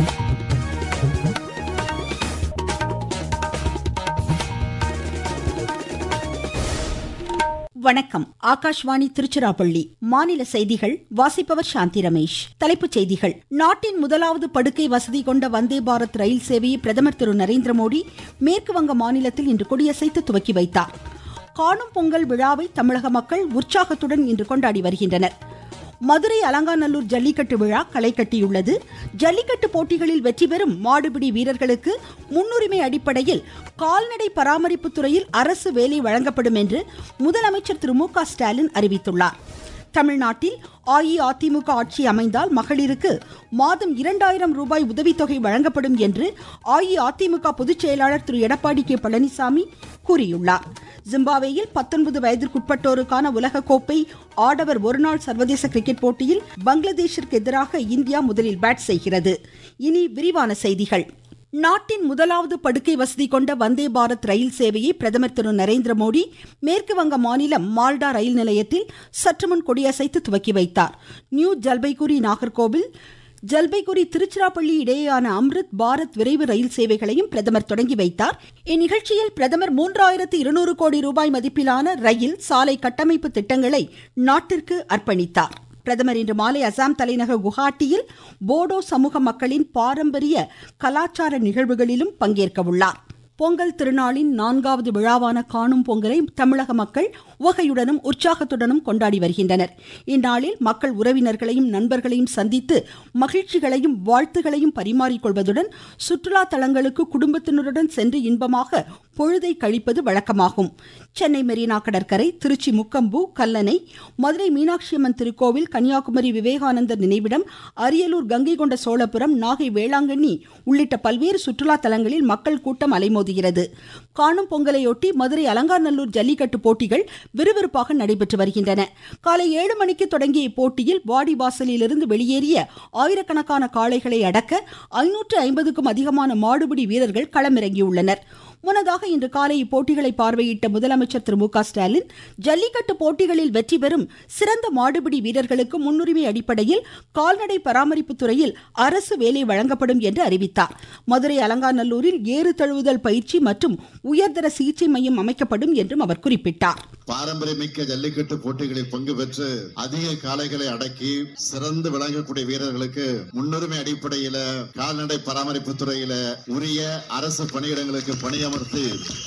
வணக்கம் ஆகாஷ்வாணி திருச்சிராப்பள்ளி மாநில செய்திகள் வாசிப்பவர் சாந்தி ரமேஷ் தலைப்புச் செய்திகள் நாட்டின் முதலாவது படுக்கை வசதி கொண்ட வந்தே பாரத் ரயில் சேவையை பிரதமர் திரு நரேந்திர மோடி மேற்கு வங்க மாநிலத்தில் இன்று கொடியசைத்து துவக்கி வைத்தார் காணும் பொங்கல் விழாவை தமிழக மக்கள் உற்சாகத்துடன் இன்று கொண்டாடி வருகின்றனர் மதுரை அலங்காநல்லூர் ஜல்லிக்கட்டு விழா களை கட்டியுள்ளது ஜல்லிக்கட்டு போட்டிகளில் வெற்றி பெறும் மாடுபிடி வீரர்களுக்கு முன்னுரிமை அடிப்படையில் கால்நடை பராமரிப்பு துறையில் அரசு வேலை வழங்கப்படும் என்று முதலமைச்சர் திரு மு க ஸ்டாலின் அறிவித்துள்ளார் தமிழ்நாட்டில் அஇஅதிமுக ஆட்சி அமைந்தால் மகளிருக்கு மாதம் இரண்டாயிரம் ரூபாய் உதவித்தொகை வழங்கப்படும் என்று அஇஅதிமுக பொதுச் செயலாளர் திரு எடப்பாடி கே பழனிசாமி கூறியுள்ளார் ஜிம்பாவேயில் பத்தொன்பது வயதிற்குட்பட்டோருக்கான உலகக்கோப்பை ஆடவர் ஒருநாள் சர்வதேச கிரிக்கெட் போட்டியில் பங்களாதேஷிற்கு எதிராக இந்தியா முதலில் பேட் செய்கிறது இனி விரிவான செய்திகள் நாட்டின் முதலாவது படுக்கை வசதி கொண்ட வந்தே பாரத் ரயில் சேவையை பிரதமர் திரு நரேந்திர மோடி மேற்கு வங்க மாநிலம் மால்டா ரயில் நிலையத்தில் சற்றுமுன் கொடியசைத்து துவக்கி வைத்தார் நியூ ஜல்பைகுரி நாகர்கோவில் ஜல்பைகுரி திருச்சிராப்பள்ளி இடையேயான அம்ரித் பாரத் விரைவு ரயில் சேவைகளையும் பிரதமர் தொடங்கி வைத்தார் இந்நிகழ்ச்சியில் பிரதமர் மூன்றாயிரத்து இருநூறு கோடி ரூபாய் மதிப்பிலான ரயில் சாலை கட்டமைப்பு திட்டங்களை நாட்டிற்கு அர்ப்பணித்தார் பிரதமர் இன்று மாலை அசாம் தலைநகர் குவஹாட்டியில் போடோ சமூக மக்களின் பாரம்பரிய கலாச்சார நிகழ்வுகளிலும் பங்கேற்க உள்ளார் பொங்கல் திருநாளின் நான்காவது விழாவான காணும் பொங்கலை தமிழக மக்கள் உவகையுடனும் உற்சாகத்துடனும் கொண்டாடி வருகின்றனர் இந்நாளில் மக்கள் உறவினர்களையும் நண்பர்களையும் சந்தித்து மகிழ்ச்சிகளையும் வாழ்த்துகளையும் பரிமாறிக்கொள்வதுடன் சுற்றுலா தலங்களுக்கு குடும்பத்தினருடன் சென்று இன்பமாக பொழுதை கழிப்பது வழக்கமாகும் சென்னை மெரினா கடற்கரை திருச்சி முக்கம்பு கல்லணை மதுரை மீனாட்சியம்மன் திருக்கோவில் கன்னியாகுமரி விவேகானந்தர் நினைவிடம் அரியலூர் கங்கை கொண்ட சோழபுரம் நாகை வேளாங்கண்ணி உள்ளிட்ட பல்வேறு சுற்றுலா தலங்களில் மக்கள் கூட்டம் அலைமோதுகிறது காணும் பொங்கலையொட்டி மதுரை அலங்காநல்லூர் ஜல்லிக்கட்டு போட்டிகள் விறுவிறுப்பாக நடைபெற்று வருகின்றன காலை ஏழு மணிக்கு தொடங்கிய இப்போட்டியில் வாடிவாசலிலிருந்து வெளியேறிய ஆயிரக்கணக்கான காளைகளை அடக்க ஐநூற்று ஐம்பதுக்கும் அதிகமான மாடுபிடி வீரர்கள் களமிறங்கியுள்ளனர் முன்னதாக இன்று காலை இப்போட்டிகளை பார்வையிட்ட முதலமைச்சர் திரு மு க ஸ்டாலின் ஜல்லிக்கட்டு போட்டிகளில் வெற்றி பெறும் சிறந்த மாடுபிடி வீரர்களுக்கு முன்னுரிமை அடிப்படையில் கால்நடை பராமரிப்பு துறையில் அரசு வேலை வழங்கப்படும் என்று அறிவித்தார் மதுரை அலங்காநல்லூரில் ஏறு தழுவுதல் பயிற்சி மற்றும் உயர்தர சிகிச்சை மையம் அமைக்கப்படும் என்றும் அவர் குறிப்பிட்டார் பாரம்பரியமிக்க ஜல்லிக்கட்டு போட்டிகளில் பங்கு பெற்று அதிக காளைகளை அடக்கி சிறந்து விளங்கக்கூடிய வீரர்களுக்கு முன்னுரிமை அடிப்படையில கால்நடை பராமரிப்பு துறையில உரிய அரசு பணியிடங்களுக்கு பணியமர்த்தி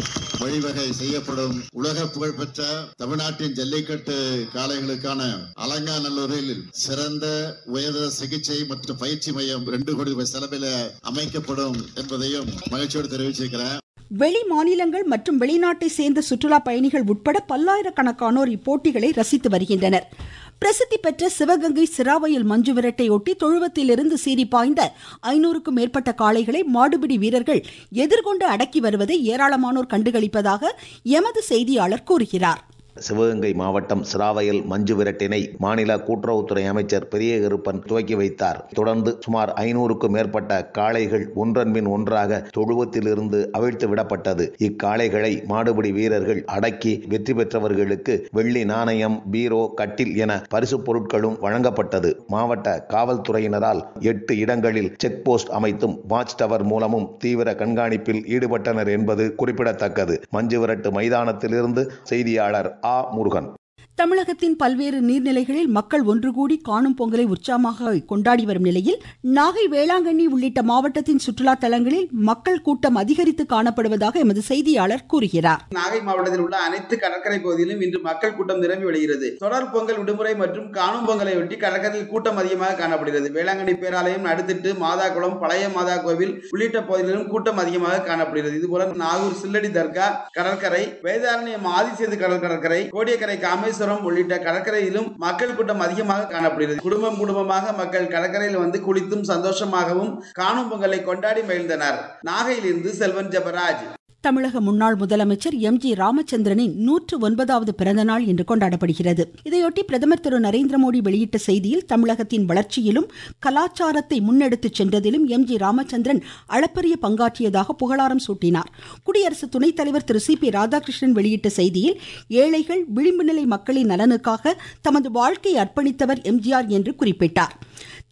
வழிவகை செய்யப்படும் உலக புகழ்பெற்ற தமிழ்நாட்டின் ஜல்லிக்கட்டு காளைகளுக்கான அலங்காநல்லூரில் சிறந்த உயர்தர சிகிச்சை மற்றும் பயிற்சி மையம் ரெண்டு கோடி ரூபாய் செலவில் அமைக்கப்படும் என்பதையும் மகிழ்ச்சியோடு தெரிவிச்சிருக்கிறேன் வெளி மாநிலங்கள் மற்றும் வெளிநாட்டை சேர்ந்த சுற்றுலா பயணிகள் உட்பட பல்லாயிரக்கணக்கானோர் இப்போட்டிகளை ரசித்து வருகின்றனர் பிரசித்தி பெற்ற சிவகங்கை சிராவயல் மஞ்சு விரட்டையொட்டி தொழுவத்திலிருந்து சீறி பாய்ந்த ஐநூறுக்கும் மேற்பட்ட காளைகளை மாடுபிடி வீரர்கள் எதிர்கொண்டு அடக்கி வருவதை ஏராளமானோர் கண்டுகளிப்பதாக எமது செய்தியாளர் கூறுகிறார் சிவகங்கை மாவட்டம் சிராவயல் மஞ்சு விரட்டினை மாநில கூட்டுறவுத்துறை அமைச்சர் பெரிய கருப்பன் துவக்கி வைத்தார் தொடர்ந்து சுமார் ஐநூறுக்கும் மேற்பட்ட காளைகள் ஒன்றன்பின் ஒன்றாக தொழுவத்திலிருந்து அவிழ்த்து விடப்பட்டது இக்காளைகளை மாடுபிடி வீரர்கள் அடக்கி வெற்றி பெற்றவர்களுக்கு வெள்ளி நாணயம் பீரோ கட்டில் என பரிசு பொருட்களும் வழங்கப்பட்டது மாவட்ட காவல்துறையினரால் எட்டு இடங்களில் செக் போஸ்ட் அமைத்தும் வாட்ச் டவர் மூலமும் தீவிர கண்காணிப்பில் ஈடுபட்டனர் என்பது குறிப்பிடத்தக்கது மஞ்சு விரட்டு மைதானத்திலிருந்து செய்தியாளர் ஆ முருகன் தமிழகத்தின் பல்வேறு நீர்நிலைகளில் மக்கள் ஒன்று கூடி காணும் பொங்கலை உற்சாகமாக கொண்டாடி வரும் நிலையில் நாகை வேளாங்கண்ணி உள்ளிட்ட மாவட்டத்தின் சுற்றுலா தலங்களில் மக்கள் கூட்டம் அதிகரித்து காணப்படுவதாக எமது செய்தியாளர் கூறுகிறார் நாகை மாவட்டத்தில் உள்ள அனைத்து கடற்கரை பகுதியிலும் இன்று மக்கள் கூட்டம் நிரம்பி வருகிறது தொடர் பொங்கல் விடுமுறை மற்றும் காணும் பொங்கலையொட்டி கடற்கரையில் கூட்டம் அதிகமாக காணப்படுகிறது வேளாங்கண்ணி பேராலயம் நடுத்திட்டு மாதாக்குளம் பழைய மாதா கோவில் உள்ளிட்ட பகுதிகளிலும் கூட்டம் அதிகமாக காணப்படுகிறது இதுபோல நாகூர் சில்லடி தர்கா கடற்கரை வேதாரண்யம் ஆதிசேது கடல் கடற்கரை கோடியக்கரை காமேஸ்வரம் ராமேஸ்வரம் உள்ளிட்ட கடற்கரையிலும் மக்கள் கூட்டம் அதிகமாக காணப்படுகிறது குடும்பம் குடும்பமாக மக்கள் கடற்கரையில் வந்து குளித்தும் சந்தோஷமாகவும் காணும் பொங்கலை கொண்டாடி மகிழ்ந்தனர் நாகையிலிருந்து செல்வன் ஜபராஜ் தமிழக முன்னாள் முதலமைச்சர் எம் ஜி ராமச்சந்திரனின் நூற்று ஒன்பதாவது பிறந்தநாள் இன்று கொண்டாடப்படுகிறது இதையொட்டி பிரதமர் திரு நரேந்திர மோடி வெளியிட்ட செய்தியில் தமிழகத்தின் வளர்ச்சியிலும் கலாச்சாரத்தை முன்னெடுத்துச் சென்றதிலும் எம் ஜி ராமச்சந்திரன் அளப்பரிய பங்காற்றியதாக புகழாரம் சூட்டினார் குடியரசு துணைத் தலைவர் திரு சி பி ராதாகிருஷ்ணன் வெளியிட்ட செய்தியில் ஏழைகள் விளிம்பு நிலை மக்களின் நலனுக்காக தமது வாழ்க்கையை அர்ப்பணித்தவர் எம்ஜிஆர் என்று குறிப்பிட்டார்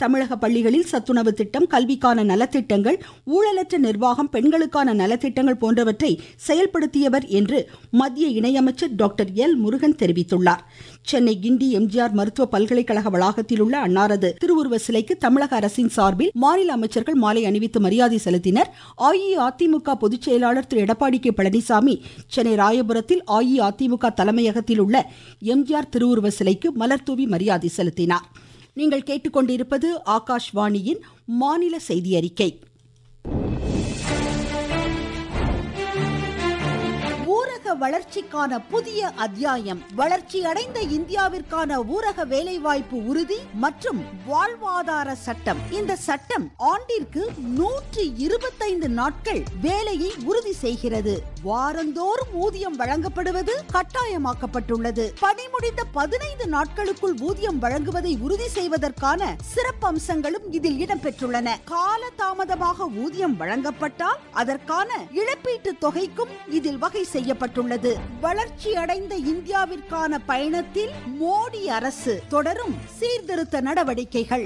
தமிழக பள்ளிகளில் சத்துணவு திட்டம் கல்விக்கான நலத்திட்டங்கள் ஊழலற்ற நிர்வாகம் பெண்களுக்கான நலத்திட்டங்கள் போன்றவற்றை செயல்படுத்தியவர் என்று மத்திய இணையமைச்சர் டாக்டர் எல் முருகன் தெரிவித்துள்ளார் சென்னை கிண்டி எம்ஜிஆர் மருத்துவ பல்கலைக்கழக வளாகத்தில் உள்ள அன்னாரது திருவுருவ சிலைக்கு தமிழக அரசின் சார்பில் மாநில அமைச்சர்கள் மாலை அணிவித்து மரியாதை செலுத்தினர் அஇஅதிமுக பொதுச் செயலாளர் திரு எடப்பாடி கே பழனிசாமி சென்னை ராயபுரத்தில் அஇஅதிமுக தலைமையகத்தில் உள்ள எம்ஜிஆர் திருவுருவ சிலைக்கு மலர்தூவி மரியாதை செலுத்தினார் நீங்கள் கேட்டுக்கொண்டிருப்பது ஆகாஷ்வாணியின் மாநில செய்தி அறிக்கை ஊரக வளர்ச்சிக்கான புதிய அத்தியாயம் வளர்ச்சி அடைந்த இந்தியாவிற்கான ஊரக வேலைவாய்ப்பு உறுதி மற்றும் வாழ்வாதார சட்டம் இந்த சட்டம் ஆண்டிற்கு நூற்றி இருபத்தைந்து நாட்கள் வேலையை உறுதி செய்கிறது வாரந்தோறும் ஊதியம் வழங்கப்படுவது கட்டாயமாக்கப்பட்டுள்ளது பணி முடிந்த பதினைந்து நாட்களுக்குள் ஊதியம் வழங்குவதை உறுதி செய்வதற்கான சிறப்பு அம்சங்களும் இதில் இடம்பெற்றுள்ளன கால தாமதமாக ஊதியம் வழங்கப்பட்டால் அதற்கான இழப்பீட்டு தொகைக்கும் இதில் வகை செய்யப்பட்டுள்ளது வளர்ச்சி அடைந்த இந்தியாவிற்கான பயணத்தில் மோடி அரசு தொடரும் சீர்திருத்த நடவடிக்கைகள்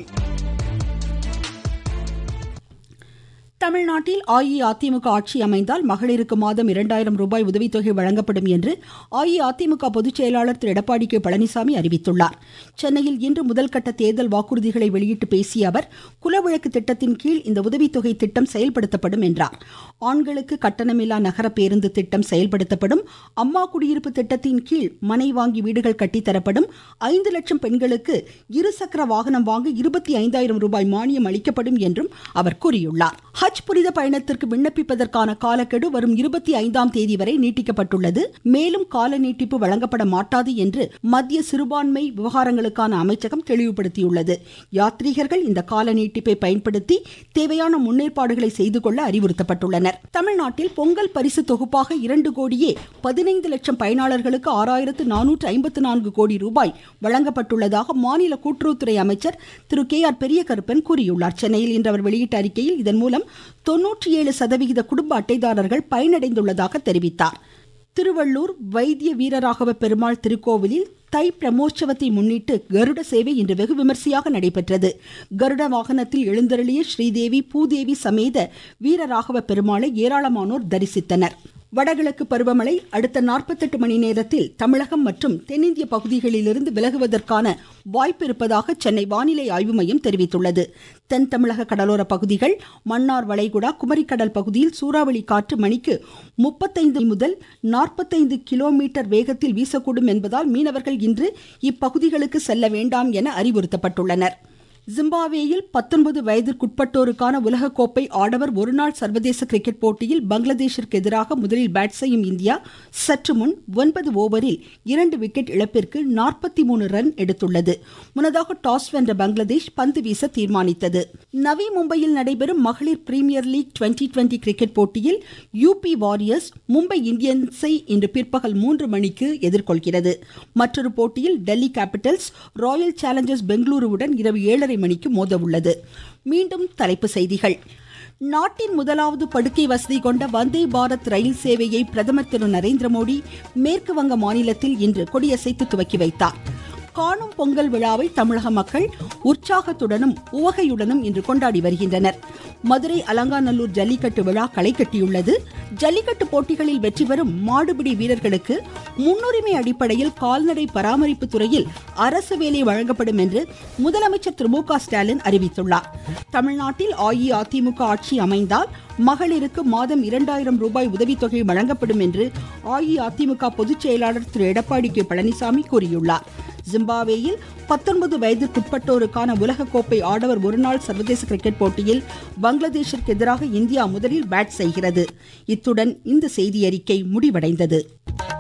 தமிழ்நாட்டில் அஇஅதிமுக ஆட்சி அமைந்தால் மகளிருக்கு மாதம் இரண்டாயிரம் ரூபாய் உதவித்தொகை வழங்கப்படும் என்று அஇஅதிமுக பொதுச் செயலாளர் திரு எடப்பாடி கே பழனிசாமி அறிவித்துள்ளார் சென்னையில் இன்று முதல்கட்ட தேர்தல் வாக்குறுதிகளை வெளியிட்டு பேசிய அவர் குலவிளக்கு திட்டத்தின் கீழ் இந்த உதவித்தொகை திட்டம் செயல்படுத்தப்படும் என்றார் ஆண்களுக்கு கட்டணமில்லா நகர பேருந்து திட்டம் செயல்படுத்தப்படும் அம்மா குடியிருப்பு திட்டத்தின் கீழ் மனை வாங்கி வீடுகள் கட்டித்தரப்படும் ஐந்து லட்சம் பெண்களுக்கு இருசக்கர வாகனம் வாங்க இருபத்தி ஐந்தாயிரம் ரூபாய் மானியம் அளிக்கப்படும் என்றும் அவர் கூறியுள்ளார் ஹஜ் புனித பயணத்திற்கு விண்ணப்பிப்பதற்கான காலக்கெடு வரும் இருபத்தி ஐந்தாம் தேதி வரை நீட்டிக்கப்பட்டுள்ளது மேலும் கால நீட்டிப்பு வழங்கப்பட மாட்டாது என்று மத்திய சிறுபான்மை விவகாரங்களுக்கான அமைச்சகம் தெளிவுபடுத்தியுள்ளது யாத்ரீகர்கள் இந்த கால நீட்டிப்பை பயன்படுத்தி தேவையான முன்னேற்பாடுகளை செய்து கொள்ள அறிவுறுத்தப்பட்டுள்ளனர் தமிழ்நாட்டில் பொங்கல் பரிசு தொகுப்பாக இரண்டு கோடியே பதினைந்து லட்சம் பயனாளர்களுக்கு ஆறாயிரத்து நானூற்று ஐம்பத்து நான்கு கோடி ரூபாய் வழங்கப்பட்டுள்ளதாக மாநில கூட்டுறவுத்துறை அமைச்சர் திரு கே ஆர் பெரியகருப்பன் கூறியுள்ளார் சென்னையில் இன்று அவர் வெளியிட்ட அறிக்கையில் இதன் மூலம் தொன்னூற்றி ஏழு சதவிகித குடும்ப அட்டைதாரர்கள் பயனடைந்துள்ளதாக தெரிவித்தார் திருவள்ளூர் வைத்திய வீரராகவ பெருமாள் திருக்கோவிலில் தை பிரமோற்சவத்தை முன்னிட்டு கருட சேவை இன்று வெகு விமர்சையாக நடைபெற்றது கருட வாகனத்தில் எழுந்தருளிய ஸ்ரீதேவி பூதேவி சமேத வீரராகவ பெருமாளை ஏராளமானோர் தரிசித்தனர் வடகிழக்கு பருவமழை அடுத்த நாற்பத்தெட்டு மணி நேரத்தில் தமிழகம் மற்றும் தென்னிந்திய பகுதிகளிலிருந்து விலகுவதற்கான வாய்ப்பு இருப்பதாக சென்னை வானிலை ஆய்வு மையம் தெரிவித்துள்ளது தென் தமிழக கடலோர பகுதிகள் மன்னார் வளைகுடா குமரிக்கடல் பகுதியில் சூறாவளி காற்று மணிக்கு முப்பத்தைந்து முதல் நாற்பத்தைந்து கிலோமீட்டர் வேகத்தில் வீசக்கூடும் என்பதால் மீனவர்கள் இன்று இப்பகுதிகளுக்கு செல்ல வேண்டாம் என அறிவுறுத்தப்பட்டுள்ளனர் ஜிம்பாவேயில் பத்தொன்பது வயதிற்குட்பட்டோருக்கான உலகக்கோப்பை ஆடவர் ஒருநாள் சர்வதேச கிரிக்கெட் போட்டியில் பங்களாதேஷிற்கு எதிராக முதலில் பேட் செய்யும் இந்தியா சற்று முன் ஒன்பது ஓவரில் இரண்டு விக்கெட் இழப்பிற்கு நாற்பத்தி மூணு ரன் எடுத்துள்ளது முன்னதாக டாஸ் வென்ற பங்களாதேஷ் பந்து வீச தீர்மானித்தது நவி மும்பையில் நடைபெறும் மகளிர் premier league twenty twenty cricket போட்டியில் யூபி வாரியர்ஸ் மும்பை இந்தியன்ஸை இன்று பிற்பகல் மூன்று மணிக்கு எதிர்கொள்கிறது மற்றொரு போட்டியில் டெல்லி கேபிட்டல்ஸ் ராயல் சேலஞ்சர்ஸ் பெங்களூருவுடன் இரவு ஏழரை மணிக்கு மோத உள்ளது மீண்டும் தலைப்பு செய்திகள் நாட்டின் முதலாவது படுக்கை வசதி கொண்ட வந்தே பாரத் ரயில் சேவையை பிரதமர் திரு நரேந்திர மோடி மேற்கு வங்க மாநிலத்தில் இன்று கொடியசைத்து துவக்கி வைத்தார் காணும் பொங்கல் விழாவை தமிழக மக்கள் உற்சாகத்துடனும் உவகையுடனும் இன்று கொண்டாடி வருகின்றனர் மதுரை அலங்காநல்லூர் ஜல்லிக்கட்டு விழா களை கட்டியுள்ளது ஜல்லிக்கட்டு போட்டிகளில் வெற்றி பெறும் மாடுபிடி வீரர்களுக்கு முன்னுரிமை அடிப்படையில் கால்நடை பராமரிப்பு துறையில் அரசு வேலை வழங்கப்படும் என்று முதலமைச்சர் திரு மு க ஸ்டாலின் அறிவித்துள்ளார் தமிழ்நாட்டில் அஇஅதிமுக ஆட்சி அமைந்தால் மகளிருக்கு மாதம் இரண்டாயிரம் ரூபாய் உதவித்தொகை வழங்கப்படும் என்று அஇஅதிமுக பொதுச் செயலாளர் திரு எடப்பாடி கே பழனிசாமி கூறியுள்ளார் ஜிம்பாவேயில் பத்தொன்பது வயதிற்குட்பட்டோருக்கான உலகக்கோப்பை ஆடவர் ஒருநாள் சர்வதேச கிரிக்கெட் போட்டியில் பங்களாதேஷிற்கு எதிராக இந்தியா முதலில் பேட் செய்கிறது இத்துடன் இந்த செய்தியறிக்கை முடிவடைந்தது